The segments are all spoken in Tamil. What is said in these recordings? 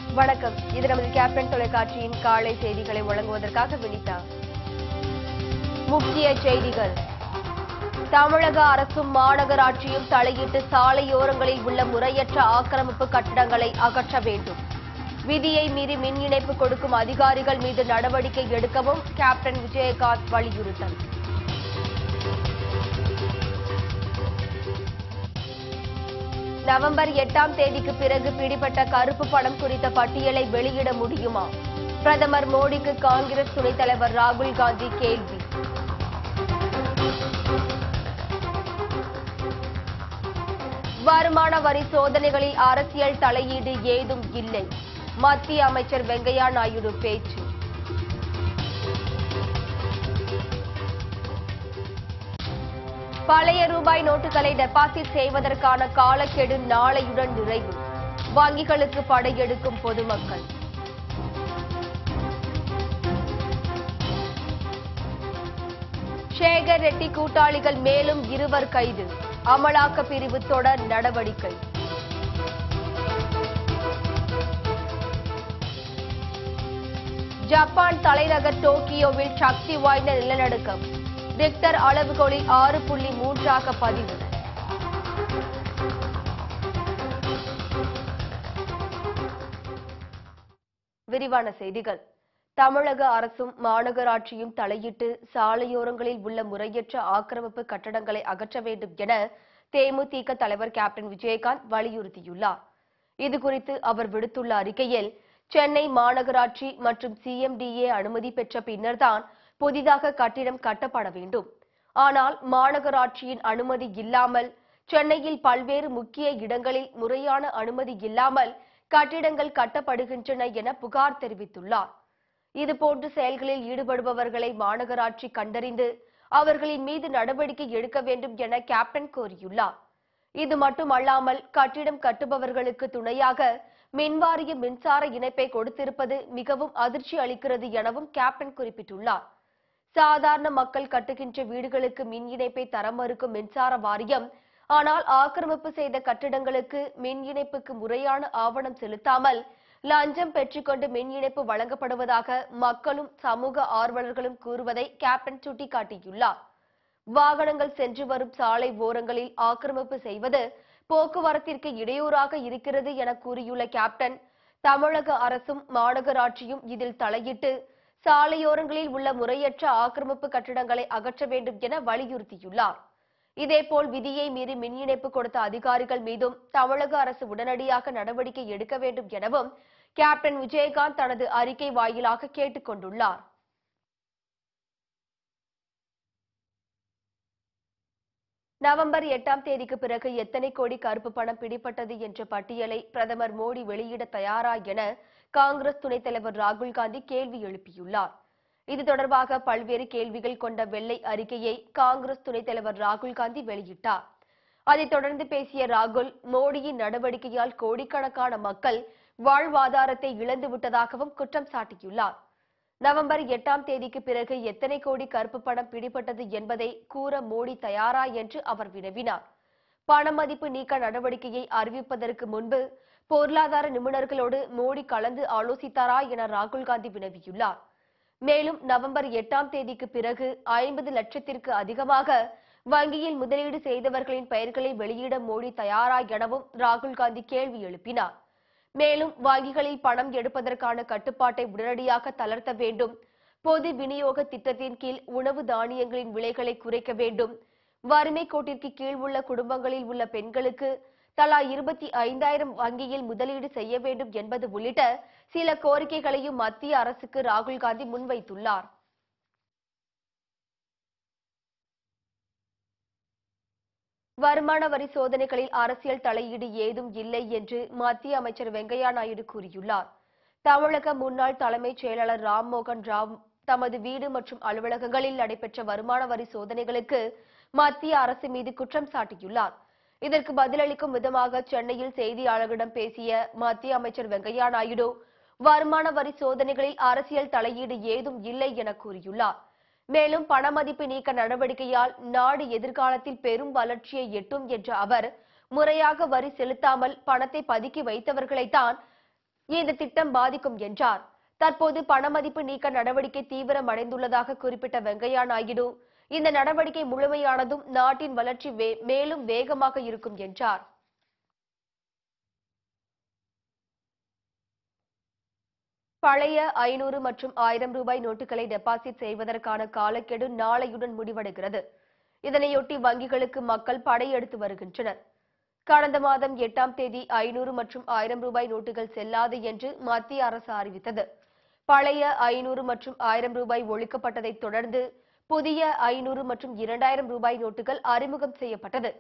வணக்கம் இது நமது கேப்டன் தொலைக்காட்சியின் காலை செய்திகளை வழங்குவதற்காக வினிதா முக்கிய செய்திகள் தமிழக அரசும் மாநகராட்சியும் தலையிட்டு சாலையோரங்களில் உள்ள முறையற்ற ஆக்கிரமிப்பு கட்டடங்களை அகற்ற வேண்டும் விதியை மீறி மின் இணைப்பு கொடுக்கும் அதிகாரிகள் மீது நடவடிக்கை எடுக்கவும் கேப்டன் விஜயகாந்த் வலியுறுத்தல் நவம்பர் எட்டாம் தேதிக்கு பிறகு பிடிபட்ட கருப்பு பணம் குறித்த பட்டியலை வெளியிட முடியுமா பிரதமர் மோடிக்கு காங்கிரஸ் துணைத் தலைவர் ராகுல் காந்தி கேள்வி வருமான வரி சோதனைகளில் அரசியல் தலையீடு ஏதும் இல்லை மத்திய அமைச்சர் வெங்கையா நாயுடு பேச்சு பழைய ரூபாய் நோட்டுகளை டெபாசிட் செய்வதற்கான காலக்கெடு நாளையுடன் நிறைவு வங்கிகளுக்கு படையெடுக்கும் பொதுமக்கள் சேகர் ரெட்டி கூட்டாளிகள் மேலும் இருவர் கைது அமலாக்க பிரிவு தொடர் நடவடிக்கை ஜப்பான் தலைநகர் டோக்கியோவில் சக்தி வாய்ந்த நிலநடுக்கம் ரிக்டர் அளவுகோலில் ஆறு புள்ளி மூன்றாக பதிவு விரிவான செய்திகள் தமிழக அரசும் மாநகராட்சியும் தலையிட்டு சாலையோரங்களில் உள்ள முறையற்ற ஆக்கிரமிப்பு கட்டடங்களை அகற்ற வேண்டும் என தேமுதிக தலைவர் கேப்டன் விஜயகாந்த் வலியுறுத்தியுள்ளார் இதுகுறித்து அவர் விடுத்துள்ள அறிக்கையில் சென்னை மாநகராட்சி மற்றும் சிஎம்டிஏ அனுமதி பெற்ற பின்னர்தான் புதிதாக கட்டிடம் கட்டப்பட வேண்டும் ஆனால் மாநகராட்சியின் அனுமதி இல்லாமல் சென்னையில் பல்வேறு முக்கிய இடங்களில் முறையான அனுமதி இல்லாமல் கட்டிடங்கள் கட்டப்படுகின்றன என புகார் தெரிவித்துள்ளார் இதுபோன்ற செயல்களில் ஈடுபடுபவர்களை மாநகராட்சி கண்டறிந்து அவர்களின் மீது நடவடிக்கை எடுக்க வேண்டும் என கேப்டன் கோரியுள்ளார் இது மட்டுமல்லாமல் கட்டிடம் கட்டுபவர்களுக்கு துணையாக மின்வாரிய மின்சார இணைப்பை கொடுத்திருப்பது மிகவும் அதிர்ச்சி அளிக்கிறது எனவும் கேப்டன் குறிப்பிட்டுள்ளார் சாதாரண மக்கள் கட்டுகின்ற வீடுகளுக்கு மின் இணைப்பை தர மறுக்கும் மின்சார வாரியம் ஆனால் ஆக்கிரமிப்பு செய்த கட்டிடங்களுக்கு மின் இணைப்புக்கு முறையான ஆவணம் செலுத்தாமல் லஞ்சம் பெற்றுக்கொண்டு மின் இணைப்பு வழங்கப்படுவதாக மக்களும் சமூக ஆர்வலர்களும் கூறுவதை கேப்டன் சுட்டிக்காட்டியுள்ளார் வாகனங்கள் சென்று வரும் சாலை ஓரங்களில் ஆக்கிரமிப்பு செய்வது போக்குவரத்திற்கு இடையூறாக இருக்கிறது என கூறியுள்ள கேப்டன் தமிழக அரசும் மாநகராட்சியும் இதில் தலையிட்டு சாலையோரங்களில் உள்ள முறையற்ற ஆக்கிரமிப்பு கட்டிடங்களை அகற்ற வேண்டும் என வலியுறுத்தியுள்ளார் இதேபோல் விதியை மீறி மின் இணைப்பு கொடுத்த அதிகாரிகள் மீதும் தமிழக அரசு உடனடியாக நடவடிக்கை எடுக்க வேண்டும் எனவும் கேப்டன் விஜயகாந்த் தனது அறிக்கை வாயிலாக கேட்டுக் கொண்டுள்ளார் நவம்பர் எட்டாம் தேதிக்கு பிறகு எத்தனை கோடி கருப்பு பணம் பிடிபட்டது என்ற பட்டியலை பிரதமர் மோடி வெளியிட தயாரா என காங்கிரஸ் துணைத் தலைவர் ராகுல் காந்தி கேள்வி எழுப்பியுள்ளார் இது தொடர்பாக பல்வேறு கேள்விகள் கொண்ட வெள்ளை அறிக்கையை காங்கிரஸ் துணைத் தலைவர் ராகுல் காந்தி வெளியிட்டார் அதைத் தொடர்ந்து பேசிய ராகுல் மோடியின் நடவடிக்கையால் கோடிக்கணக்கான மக்கள் வாழ்வாதாரத்தை இழந்து விட்டதாகவும் குற்றம் சாட்டியுள்ளார் நவம்பர் எட்டாம் தேதிக்கு பிறகு எத்தனை கோடி கருப்பு பணம் பிடிபட்டது என்பதை கூற மோடி தயாரா என்று அவர் வினவினார் பண மதிப்பு நீக்க நடவடிக்கையை அறிவிப்பதற்கு முன்பு பொருளாதார நிபுணர்களோடு மோடி கலந்து ஆலோசித்தாரா என ராகுல் காந்தி வினவியுள்ளார் மேலும் நவம்பர் எட்டாம் தேதிக்கு பிறகு ஐம்பது லட்சத்திற்கு அதிகமாக வங்கியில் முதலீடு செய்தவர்களின் பெயர்களை வெளியிட மோடி தயாரா எனவும் ராகுல் காந்தி கேள்வி எழுப்பினார் மேலும் வங்கிகளில் பணம் எடுப்பதற்கான கட்டுப்பாட்டை உடனடியாக தளர்த்த வேண்டும் பொது விநியோக திட்டத்தின் கீழ் உணவு தானியங்களின் விலைகளை குறைக்க வேண்டும் வறுமை கோட்டிற்கு கீழ் உள்ள குடும்பங்களில் உள்ள பெண்களுக்கு தலா இருபத்தி ஐந்தாயிரம் வங்கியில் முதலீடு செய்ய வேண்டும் என்பது உள்ளிட்ட சில கோரிக்கைகளையும் மத்திய அரசுக்கு ராகுல் காந்தி முன்வைத்துள்ளார் வருமான வரி சோதனைகளில் அரசியல் தலையீடு ஏதும் இல்லை என்று மத்திய அமைச்சர் வெங்கையா நாயுடு கூறியுள்ளார் தமிழக முன்னாள் தலைமைச் செயலாளர் ராம்மோகன் ராவ் தமது வீடு மற்றும் அலுவலகங்களில் நடைபெற்ற வருமான வரி சோதனைகளுக்கு மத்திய அரசு மீது குற்றம் சாட்டியுள்ளார் இதற்கு பதிலளிக்கும் விதமாக சென்னையில் செய்தியாளர்களிடம் பேசிய மத்திய அமைச்சர் வெங்கையா நாயுடு வருமான வரி சோதனைகளில் அரசியல் தலையீடு ஏதும் இல்லை என கூறியுள்ளார் மேலும் பணமதிப்பு நீக்க நடவடிக்கையால் நாடு எதிர்காலத்தில் பெரும் வளர்ச்சியை எட்டும் என்ற அவர் முறையாக வரி செலுத்தாமல் பணத்தை பதுக்கி வைத்தவர்களைத்தான் இந்த திட்டம் பாதிக்கும் என்றார் தற்போது பணமதிப்பு நீக்க நடவடிக்கை தீவிரமடைந்துள்ளதாக குறிப்பிட்ட வெங்கையா நாயுடு இந்த நடவடிக்கை முழுமையானதும் நாட்டின் வளர்ச்சி வே- மேலும் வேகமாக இருக்கும் என்றார் பழைய ஐநூறு மற்றும் ஆயிரம் ரூபாய் நோட்டுகளை டெபாசிட் செய்வதற்கான காலக்கெடு நாளையுடன் முடிவடைகிறது இதனையொட்டி வங்கிகளுக்கு மக்கள் படையெடுத்து வருகின்றனர் கடந்த மாதம் எட்டாம் தேதி ஐநூறு மற்றும் ஆயிரம் ரூபாய் நோட்டுகள் செல்லாது என்று மத்திய அரசு அறிவித்தது பழைய ஐநூறு மற்றும் ஆயிரம் ரூபாய் ஒழிக்கப்பட்டதைத் தொடர்ந்து புதிய ஐநூறு மற்றும் இரண்டாயிரம் ரூபாய் நோட்டுகள் அறிமுகம் செய்யப்பட்டது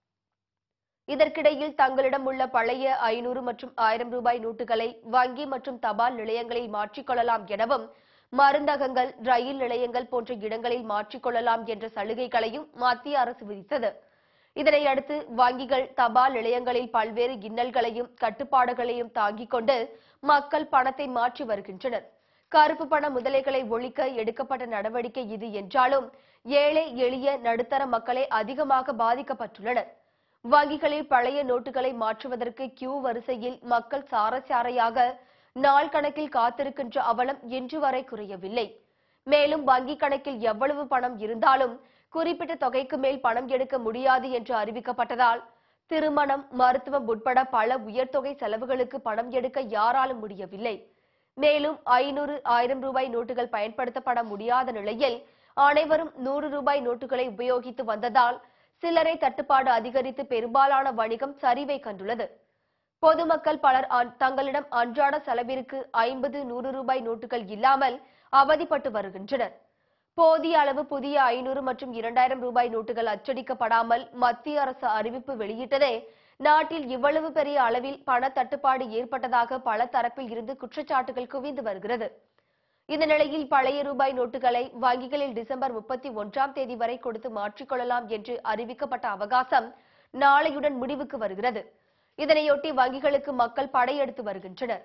இதற்கிடையில் தங்களிடம் உள்ள பழைய ஐநூறு மற்றும் ஆயிரம் ரூபாய் நோட்டுகளை வங்கி மற்றும் தபால் நிலையங்களில் மாற்றிக்கொள்ளலாம் எனவும் மருந்தகங்கள் ரயில் நிலையங்கள் போன்ற இடங்களில் மாற்றிக்கொள்ளலாம் என்ற சலுகைகளையும் மத்திய அரசு விதித்தது இதனையடுத்து வங்கிகள் தபால் நிலையங்களில் பல்வேறு இன்னல்களையும் கட்டுப்பாடுகளையும் தாங்கிக் கொண்டு மக்கள் பணத்தை மாற்றி வருகின்றனர் கருப்பு பண முதலைகளை ஒழிக்க எடுக்கப்பட்ட நடவடிக்கை இது என்றாலும் ஏழை எளிய நடுத்தர மக்களே அதிகமாக பாதிக்கப்பட்டுள்ளனர் வங்கிகளில் பழைய நோட்டுகளை மாற்றுவதற்கு கியூ வரிசையில் மக்கள் சாரசாரையாக நாள் கணக்கில் காத்திருக்கின்ற அவலம் இன்று வரை குறையவில்லை மேலும் வங்கி கணக்கில் எவ்வளவு பணம் இருந்தாலும் குறிப்பிட்ட தொகைக்கு மேல் பணம் எடுக்க முடியாது என்று அறிவிக்கப்பட்டதால் திருமணம் மருத்துவம் உட்பட பல உயர்தொகை செலவுகளுக்கு பணம் எடுக்க யாராலும் முடியவில்லை மேலும் ஐநூறு ஆயிரம் ரூபாய் நோட்டுகள் பயன்படுத்தப்பட முடியாத நிலையில் அனைவரும் நூறு ரூபாய் நோட்டுகளை உபயோகித்து வந்ததால் சில்லறை தட்டுப்பாடு அதிகரித்து பெரும்பாலான வணிகம் சரிவை கண்டுள்ளது பொதுமக்கள் பலர் அன்- தங்களிடம் அன்றாட செலவிற்கு ஐம்பது நூறு ரூபாய் நோட்டுகள் இல்லாமல் அவதிப்பட்டு வருகின்றனர் போதிய அளவு புதிய ஐநூறு மற்றும் இரண்டாயிரம் ரூபாய் நோட்டுகள் அச்சடிக்கப்படாமல் மத்திய அரசு அறிவிப்பு வெளியிட்டதே நாட்டில் இவ்வளவு பெரிய அளவில் பண தட்டுப்பாடு ஏற்பட்டதாக பல தரப்பில் இருந்து குற்றச்சாட்டுகள் குவிந்து வருகிறது இந்த நிலையில் பழைய ரூபாய் நோட்டுகளை வங்கிகளில் டிசம்பர் முப்பத்தி ஒன்றாம் தேதி வரை கொடுத்து மாற்றிக்கொள்ளலாம் என்று அறிவிக்கப்பட்ட அவகாசம் நாளையுடன் முடிவுக்கு வருகிறது இதனையொட்டி வங்கிகளுக்கு மக்கள் படையெடுத்து வருகின்றனர்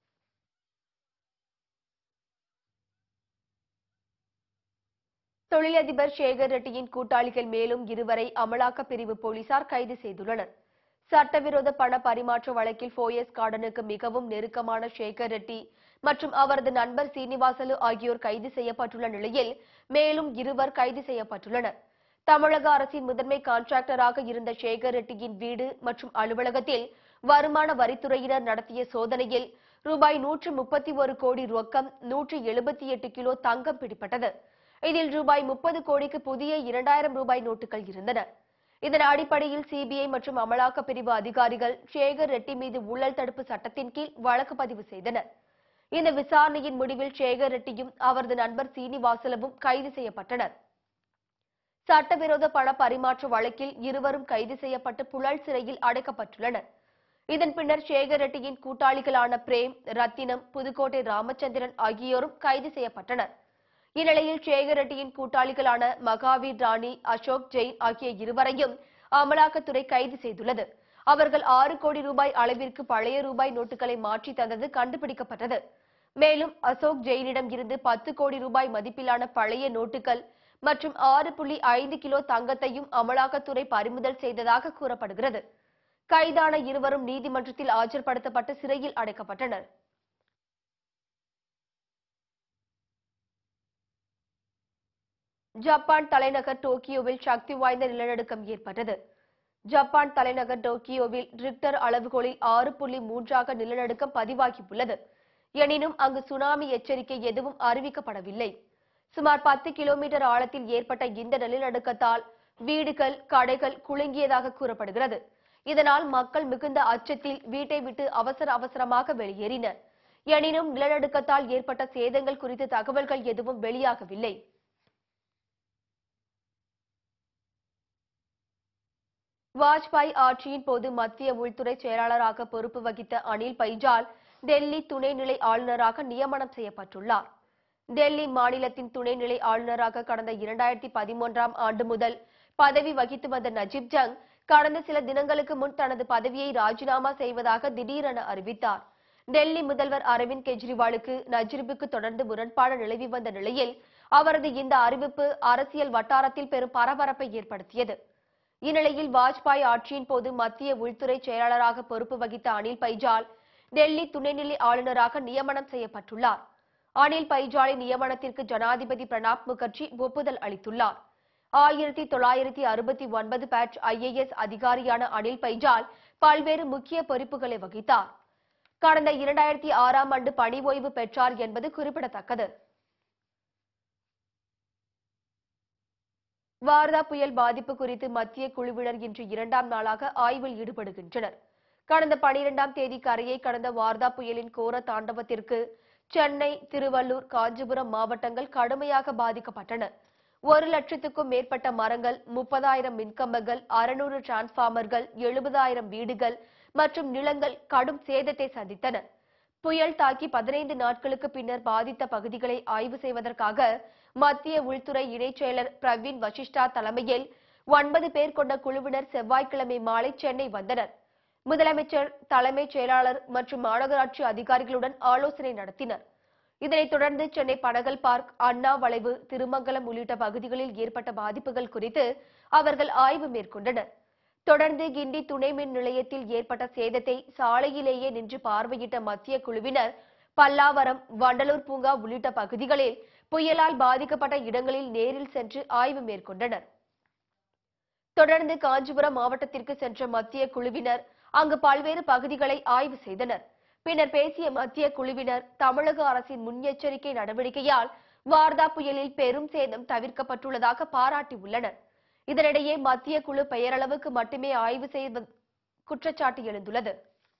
தொழிலதிபர் சேகர் ரெட்டியின் கூட்டாளிகள் மேலும் இருவரை அமலாக்க பிரிவு போலீசார் கைது செய்துள்ளனர் சட்டவிரோத பண பரிமாற்ற வழக்கில் போயஸ் கார்டனுக்கு மிகவும் நெருக்கமான சேகர் ரெட்டி மற்றும் அவரது நண்பர் சீனிவாசலு ஆகியோர் கைது செய்யப்பட்டுள்ள நிலையில் மேலும் இருவர் கைது செய்யப்பட்டுள்ளனர் தமிழக அரசின் முதன்மை கான்ட்ராக்டராக இருந்த சேகர் ரெட்டியின் வீடு மற்றும் அலுவலகத்தில் வருமான வரித்துறையினர் நடத்திய சோதனையில் ரூபாய் நூற்று முப்பத்தி ஒரு கோடி ரொக்கம் நூற்று எழுபத்தி எட்டு கிலோ தங்கம் பிடிபட்டது இதில் ரூபாய் முப்பது கோடிக்கு புதிய இரண்டாயிரம் ரூபாய் நோட்டுகள் இருந்தன இதன் அடிப்படையில் சிபிஐ மற்றும் அமலாக்க பிரிவு அதிகாரிகள் சேகர் ரெட்டி மீது ஊழல் தடுப்பு சட்டத்தின் கீழ் வழக்கு பதிவு செய்தனர் இந்த விசாரணையின் முடிவில் சேகர் ரெட்டியும் அவரது நண்பர் சீனிவாசலவும் கைது செய்யப்பட்டனர் சட்டவிரோத பண பரிமாற்ற வழக்கில் இருவரும் கைது செய்யப்பட்டு புழல் சிறையில் அடைக்கப்பட்டுள்ளனர் இதன் பின்னர் சேகர் ரெட்டியின் கூட்டாளிகளான பிரேம் ரத்தினம் புதுக்கோட்டை ராமச்சந்திரன் ஆகியோரும் கைது செய்யப்பட்டனர் இந்நிலையில் சேகர் ரெட்டியின் கூட்டாளிகளான மகாவீர் ராணி அசோக் ஜெயின் ஆகிய இருவரையும் அமலாக்கத்துறை கைது செய்துள்ளது அவர்கள் ஆறு கோடி ரூபாய் அளவிற்கு பழைய ரூபாய் நோட்டுகளை மாற்றி தந்தது கண்டுபிடிக்கப்பட்டது மேலும் அசோக் ஜெயினிடம் இருந்து பத்து கோடி ரூபாய் மதிப்பிலான பழைய நோட்டுகள் மற்றும் ஆறு புள்ளி ஐந்து கிலோ தங்கத்தையும் அமலாக்கத்துறை பறிமுதல் செய்ததாக கூறப்படுகிறது கைதான இருவரும் நீதிமன்றத்தில் ஆஜர்படுத்தப்பட்டு சிறையில் அடைக்கப்பட்டனர் ஜப்பான் தலைநகர் டோக்கியோவில் சக்தி வாய்ந்த நிலநடுக்கம் ஏற்பட்டது ஜப்பான் தலைநகர் டோக்கியோவில் ரிக்டர் அளவுகோலில் ஆறு புள்ளி மூன்றாக நிலநடுக்கம் பதிவாகியுள்ளது எனினும் அங்கு சுனாமி எச்சரிக்கை எதுவும் அறிவிக்கப்படவில்லை சுமார் பத்து கிலோமீட்டர் ஆழத்தில் ஏற்பட்ட இந்த நிலநடுக்கத்தால் வீடுகள் கடைகள் குலுங்கியதாக கூறப்படுகிறது இதனால் மக்கள் மிகுந்த அச்சத்தில் வீட்டை விட்டு அவசர அவசரமாக வெளியேறினர் எனினும் நிலநடுக்கத்தால் ஏற்பட்ட சேதங்கள் குறித்து தகவல்கள் எதுவும் வெளியாகவில்லை வாஜ்பாய் ஆட்சியின் போது மத்திய உள்துறை செயலாளராக பொறுப்பு வகித்த அனில் பைஜால் டெல்லி துணைநிலை ஆளுநராக நியமனம் செய்யப்பட்டுள்ளார் டெல்லி மாநிலத்தின் துணைநிலை ஆளுநராக கடந்த இரண்டாயிரத்தி பதிமூன்றாம் ஆண்டு முதல் பதவி வகித்து வந்த நஜீப் ஜங் கடந்த சில தினங்களுக்கு முன் தனது பதவியை ராஜினாமா செய்வதாக திடீரென அறிவித்தார் டெல்லி முதல்வர் அரவிந்த் கெஜ்ரிவாலுக்கு நஜீபுக்கு தொடர்ந்து முரண்பாடு நிலவி வந்த நிலையில் அவரது இந்த அறிவிப்பு அரசியல் வட்டாரத்தில் பெரும் பரபரப்பை ஏற்படுத்தியது இந்நிலையில் வாஜ்பாய் ஆட்சியின் போது மத்திய உள்துறை செயலாளராக பொறுப்பு வகித்த அனில் பைஜால் டெல்லி துணைநிலை ஆளுநராக நியமனம் செய்யப்பட்டுள்ளார் அனில் பைஜாலி நியமனத்திற்கு ஜனாதிபதி பிரணாப் முகர்ஜி ஒப்புதல் அளித்துள்ளார் ஆயிரத்தி தொள்ளாயிரத்தி அறுபத்தி ஒன்பது பேட்ச் ஐஏஎஸ் அதிகாரியான அனில் பைஜால் பல்வேறு முக்கிய பொறுப்புகளை வகித்தார் கடந்த இரண்டாயிரத்தி ஆறாம் ஆண்டு பணி ஓய்வு பெற்றார் என்பது குறிப்பிடத்தக்கது வார்தா புயல் பாதிப்பு குறித்து மத்திய குழுவினர் இன்று இரண்டாம் நாளாக ஆய்வில் ஈடுபடுகின்றனர் கடந்த பனிரெண்டாம் தேதி கரையை கடந்த வார்தா புயலின் கோர தாண்டவத்திற்கு சென்னை திருவள்ளூர் காஞ்சிபுரம் மாவட்டங்கள் கடுமையாக பாதிக்கப்பட்டன ஒரு லட்சத்துக்கும் மேற்பட்ட மரங்கள் முப்பதாயிரம் மின்கம்பங்கள் அறுநூறு டிரான்ஸ்பார்மர்கள் எழுபதாயிரம் வீடுகள் மற்றும் நிலங்கள் கடும் சேதத்தை சந்தித்தன புயல் தாக்கி பதினைந்து நாட்களுக்கு பின்னர் பாதித்த பகுதிகளை ஆய்வு செய்வதற்காக மத்திய உள்துறை இணைச் செயலர் பிரவீன் வசிஷ்டா தலைமையில் ஒன்பது பேர் கொண்ட குழுவினர் செவ்வாய்க்கிழமை மாலை சென்னை வந்தனர் முதலமைச்சர் தலைமைச் செயலாளர் மற்றும் மாநகராட்சி அதிகாரிகளுடன் ஆலோசனை நடத்தினர் இதனைத் தொடர்ந்து சென்னை பனகல் பார்க் அண்ணா வளைவு திருமங்கலம் உள்ளிட்ட பகுதிகளில் ஏற்பட்ட பாதிப்புகள் குறித்து அவர்கள் ஆய்வு மேற்கொண்டனர் தொடர்ந்து கிண்டி துணை மின் நிலையத்தில் ஏற்பட்ட சேதத்தை சாலையிலேயே நின்று பார்வையிட்ட மத்திய குழுவினர் பல்லாவரம் வண்டலூர் பூங்கா உள்ளிட்ட பகுதிகளில் புயலால் பாதிக்கப்பட்ட இடங்களில் நேரில் சென்று ஆய்வு மேற்கொண்டனர் தொடர்ந்து காஞ்சிபுரம் மாவட்டத்திற்கு சென்ற மத்திய குழுவினர் அங்கு பல்வேறு பகுதிகளை ஆய்வு செய்தனர் பின்னர் பேசிய மத்திய குழுவினர் தமிழக அரசின் முன்னெச்சரிக்கை நடவடிக்கையால் வார்தா புயலில் பெரும் சேதம் தவிர்க்கப்பட்டுள்ளதாக பாராட்டியுள்ளனர் இதனிடையே மத்திய குழு பெயரளவுக்கு மட்டுமே ஆய்வு செய்த குற்றச்சாட்டு எழுந்துள்ளது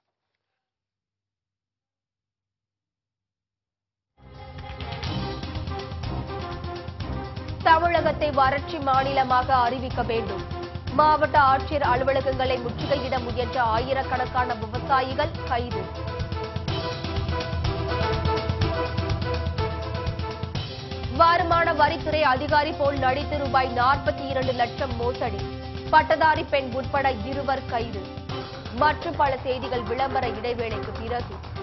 தமிழகத்தை வறட்சி மாநிலமாக அறிவிக்க வேண்டும் மாவட்ட ஆட்சியர் அலுவலகங்களை முற்றுகையிட முயன்ற ஆயிரக்கணக்கான விவசாயிகள் கைது வருமான வரித்துறை அதிகாரி போல் நடித்து ரூபாய் நாற்பத்தி இரண்டு லட்சம் மோசடி பட்டதாரி பெண் உட்பட இருவர் கைது மற்றும் பல செய்திகள் விளம்பர இடைவேளைக்கு பிறகு